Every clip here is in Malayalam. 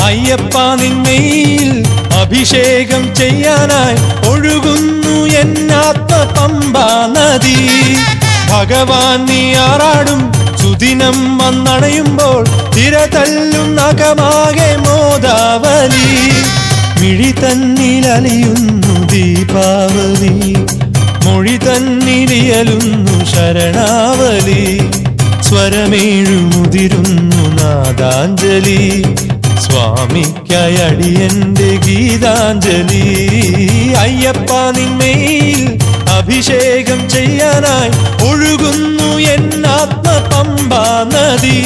അയ്യപ്പ നിന്മയിൽ അഭിഷേകം ചെയ്യാനായി ഒഴുകുന്നു എന്നാത്മ പമ്പാ നദി ഭഗവാൻ നീ ആറാടും സുദിനം വന്നണയുമ്പോൾ തിര തല്ലും നഖമാകെ മോദാവലി മിഴി തന്നിലലിയുന്നു ദീപാവലി മൊഴി തന്നിലിയലുന്നു ശരണാവലി സ്വരമേഴുമുതിരുന്നു നാദാഞ്ജലി സ്വാമിക്കായി അടിയന്റെ ഗീതാഞ്ജലി അയ്യപ്പ നിന്മയിൽ അഭിഷേകം ചെയ്യാനായി ഒഴുകുന്നു എന്നാത്മ പമ്പാ നദി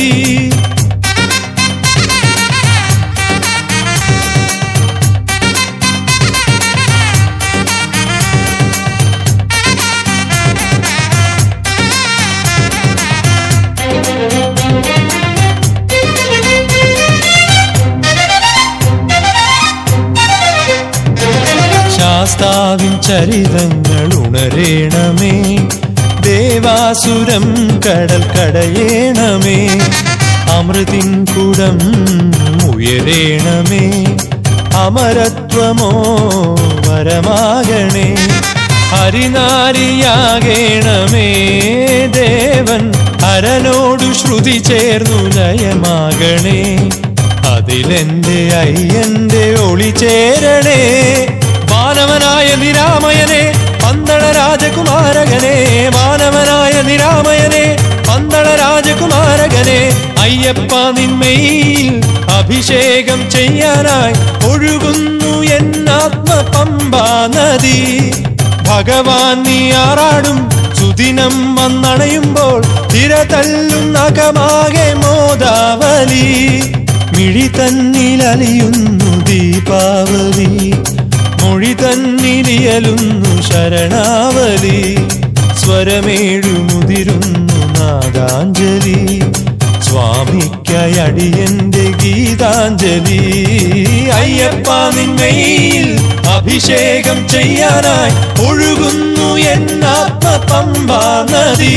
ശാസ്താവിൻ ചരിതങ്ങൾ ഉണരേണമേ ദേവാസുരം കടൽ കടയേണമേ അമൃതിൻ കുടം ഉയരേണമേ അമരത്വമോ വരമാകണേ ഹരിനാരിയാകേണമേ ദേവൻ ഹരനോടു ശ്രുതി ചേർന്നു ലയമാകണേ അതിലെന്റെ അയ്യന്റെ ഒളി ചേരണേ മാനവനായ നിരാമയനെ പന്തള രാജകുമാരകനെ മാനവനായ നിരാമയനെ പന്തള രാജകുമാരകനെ അയ്യപ്പ നിന്മയിൽ അഭിഷേകം ചെയ്യാനായി ഒഴുകുന്നു എന്നാത്മ പമ്പാ നദി ഭഗവാൻ നീ ആറാടും സുദിനം വന്നണയുമ്പോൾ തിര തല്ലും നഖമാകെ മോദാവലി മിഴി തന്നിലലിയുന്നു ദീപാവലി മൊഴി തന്നിലിയലുന്നു ശരണാവലി സ്വരമേഴുമുതിരുന്നു നാദാഞ്ജലി സ്വാമിക്കായി അടിയന്റെ ഗീതാഞ്ജലി അയ്യപ്പ നിന്മയിൽ അഭിഷേകം ചെയ്യാനായി ഒഴുകുന്നു എന്നാത്മ പമ്പാ നദി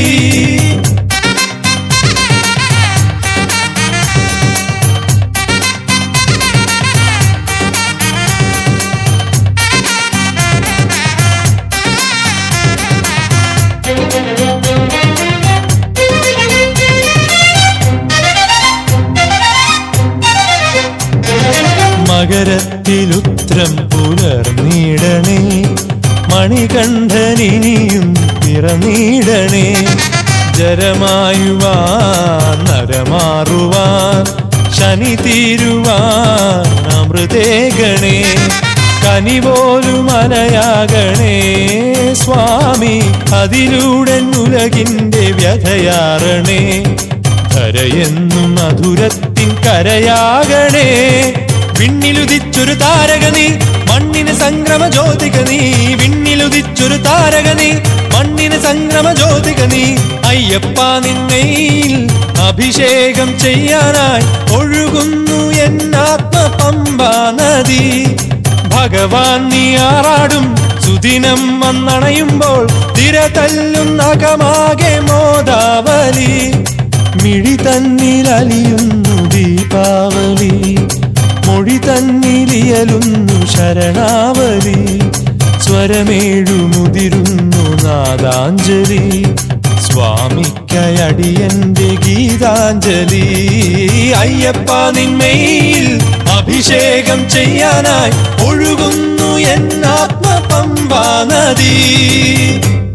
മകരത്തിലുത്രം പുലർന്നീടണേ മണികണ്ഠനിനിയും പിറന്നീടണേ ജരമായുവാൻ നരമാറുവാൻ ശനി തീരുവാൻ അമൃതേഗണേ കനിപോലും അലയാകണേ സ്വാമി അതിലൂടെ ഉലകിന്റെ വ്യഥയാറണേ ധരയെന്നും മധുരത്തിൻ കരയാകണേ വിണ്ണിലുദിച്ചൊരു താരക നീ മണ്ണിന് സംക്രമ ജ്യോതിക നീ വിണ്ണിലുദിച്ചൊരു താരക നീ മണ്ണിന് സംക്രമ ജ്യോതിക നീ അയ്യപ്പ നിന്നയിൽ അഭിഷേകം ചെയ്യാനായി ഒഴുകുന്നു എന്നാത്മ പമ്പാ നദി ഭഗവാൻ നീ ആറാടും സുദിനം വന്നണയുമ്പോൾ തിര തല്ലും നഖമാകെ മോദാവലി മിഴി തന്നിലലിയുന്നു ദീപാവലി മൊഴി തന്നിലിയലുന്നു ശരണാവലി സ്വരമേഴുമുതിരുന്നു നാദാഞ്ജലി സ്വാമിക്കായി അടിയന്റെ ഗീതാഞ്ജലി അയ്യപ്പ നിന്മയിൽ അഭിഷേകം ചെയ്യാനായി ഒഴുകുന്നു എന്നാത്മ പമ്പാ നദി